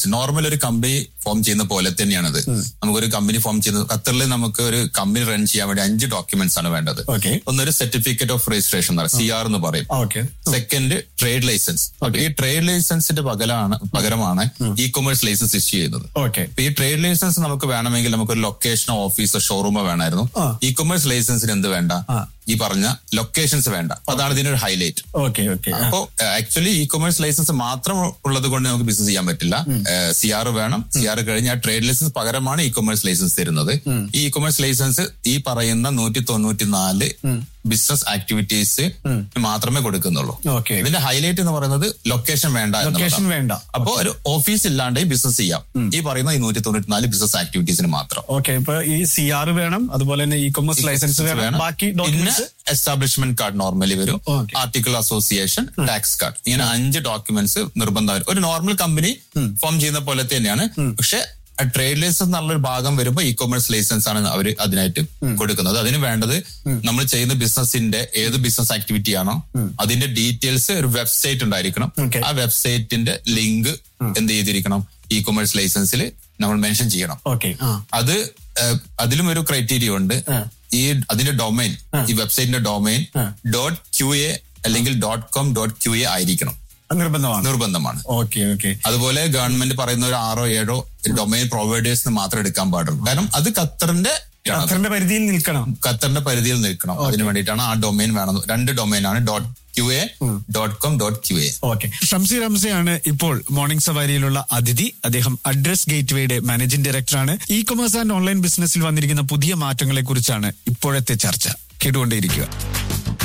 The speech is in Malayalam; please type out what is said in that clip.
നോർമൽ ഒരു കമ്പനി ഫോം ചെയ്യുന്ന പോലെ തന്നെയാണിത് നമുക്കൊരു കമ്പനി ഫോം ചെയ്യുന്നത് ഖത്തറിൽ നമുക്ക് ഒരു കമ്പനി റൺ ചെയ്യാൻ വേണ്ടി അഞ്ച് ഡോക്യുമെന്റ്സ് ആണ് വേണ്ടത് ഓക്കെ ഒന്നൊരു certificate of registration C R എന്ന് പറയും ഓക്കെ സെക്കൻഡ് ട്രേഡ് ലൈസൻസ് ഈ ട്രേഡ് ലൈസൻസിന്റെ പകരമാണ് പകരമാണ് ഇ കൊമേഴ്സ് ലൈസൻസ് ഇഷ്യൂ ചെയ്യുന്നത് ഓക്കെ ഇപ്പൊ ഈ ട്രേഡ് ലൈസൻസ് നമുക്ക് വേണമെങ്കിൽ നമുക്ക് ഒരു ലൊക്കേഷനോ ഓഫീസോ ഷോറൂമോ വേണമായിരുന്നു ആ. ഇ കൊമേഴ്സ് ലൈസൻസിന് എന്ത് വേണ്ട ആ. ഈ പറഞ്ഞ ലൊക്കേഷൻസ് വേണ്ട അപ്പൊ അതാണ് ഇതിനൊരു ഹൈലൈറ്റ് ഓക്കെ ഓക്കെ അപ്പോ ആക്ച്വലി ഇ കൊമേഴ്സ് ലൈസൻസ് മാത്രം ഉള്ളത് കൊണ്ട് നമുക്ക് ബിസിനസ് ചെയ്യാൻ പറ്റില്ല സി ആർ വേണം സി ആർ കഴിഞ്ഞ് ആ ട്രേഡ് ലൈസൻസ് പകരമാണ് ഇ കൊമേഴ്സ് ലൈസൻസ് തരുന്നത് ഈ ഇ കൊമേഴ്സ് ലൈസൻസ് ഈ പറയുന്ന നൂറ്റി തൊണ്ണൂറ്റി നാല് ബിസിനസ് ആക്ടിവിറ്റീസ് മാത്രമേ കൊടുക്കുന്നുള്ളൂ ഓക്കെ ഇതിന്റെ ഹൈലൈറ്റ് എന്ന് പറയുന്നത് ലൊക്കേഷൻ വേണ്ട ലൊക്കേഷൻ എന്നുള്ളതാണ്. വേണ്ട അപ്പോ ഒരു ഓഫീസ് ഇല്ലാണ്ട് ബിസിനസ് ചെയ്യാം ഈ പറയുന്ന ഈ നൂറ്റി തൊണ്ണൂറ്റി നാല് ബിസിനസ് ആക്ടിവിറ്റീസിന് മാത്രം ഓക്കെ ഇപ്പൊ ഈ സി ആർ വേണം അതുപോലെ തന്നെ ഇ കൊമേഴ്സ് ലൈസൻസ് വേണം ബാക്കി പിന്നെ ഡോക്യുമെന്റ്സ് എസ്റ്റാബ്ലിഷ്മെന്റ് കാർഡ് നോർമലി വരും Okay. Article association tax card ഇങ്ങനെ അഞ്ച് ഡോക്യുമെന്റ്സ് നിർബന്ധം ഒരു നോർമൽ കമ്പനി ഫോം ചെയ്യുന്ന പോലെ തന്നെയാണ് പക്ഷെ ട്രേഡ് ലൈസൻസ് എന്നുള്ളൊരു ഭാഗം വരുമ്പോൾ ഇ കൊമേഴ്സ് ലൈസൻസ് ആണ് അവർ അതിനായിട്ട് കൊടുക്കുന്നത് അതിന് വേണ്ടത് നമ്മൾ ചെയ്യുന്ന ബിസിനസിന്റെ ഏത് ബിസിനസ് ആക്ടിവിറ്റി ആണോ അതിന്റെ ഡീറ്റെയിൽസ് ഒരു വെബ്സൈറ്റ് ഉണ്ടായിരിക്കണം Okay. ആ വെബ്സൈറ്റിന്റെ ലിങ്ക് എന്ത് ചെയ്തിരിക്കണം ഇ കൊമേഴ്സ് ലൈസൻസിൽ നമ്മൾ മെൻഷൻ ചെയ്യണം ഓക്കെ ആ അത് ഏഹ്, അതിലും ഒരു ക്രൈറ്റീരിയ ഉണ്ട് ഈ അതിന്റെ ഡൊമൈൻ ഈ വെബ്സൈറ്റിന്റെ ഡൊമൈൻ ഡോട്ട് ക്യു എ അല്ലെങ്കിൽ dot com dot Q A ആയിരിക്കണം അത് നിർബന്ധമാണ് നിർബന്ധമാണ് ഓക്കെ ഓക്കെ അതുപോലെ ഗവൺമെന്റ് പറയുന്ന ഒരു ആറോ ഏഴോ ഡൊമൈൻ പ്രൊവൈഡേഴ്സിന് മാത്രം എടുക്കാൻ പാടുള്ളൂ കാരണം അത് ഖത്തറിന്റെ ആണ്. ഖത്തറിന്റെ പരിധിയിൽ നിൽക്കണം ഖത്തറിന്റെ പരിധിയിൽ നിൽക്കണം അതിന് വേണ്ടിയിട്ടാണ് ആ ഡൊമൈൻ വേണം രണ്ട് ഡൊമൈൻ ആണ് dot Q A dot com dot Q A okay Shamsi റംസയാണ് ഇപ്പോൾ മോർണിംഗ് സവാരിയിലുള്ള അതിഥി അദ്ദേഹം അഡ്രസ് ഗേറ്റ്വേയുടെ മാനേജിംഗ് ഡയറക്ടറാണ് ഇ കൊമേഴ്സ് ആൻഡ് ഓൺലൈൻ ബിസിനസ്സിൽ വന്നിരിക്കുന്ന പുതിയ മാറ്റങ്ങളെ കുറിച്ചാണ് ഇപ്പോഴത്തെ ചർച്ച കേട്ടുകൊണ്ടേയിരിക്കുക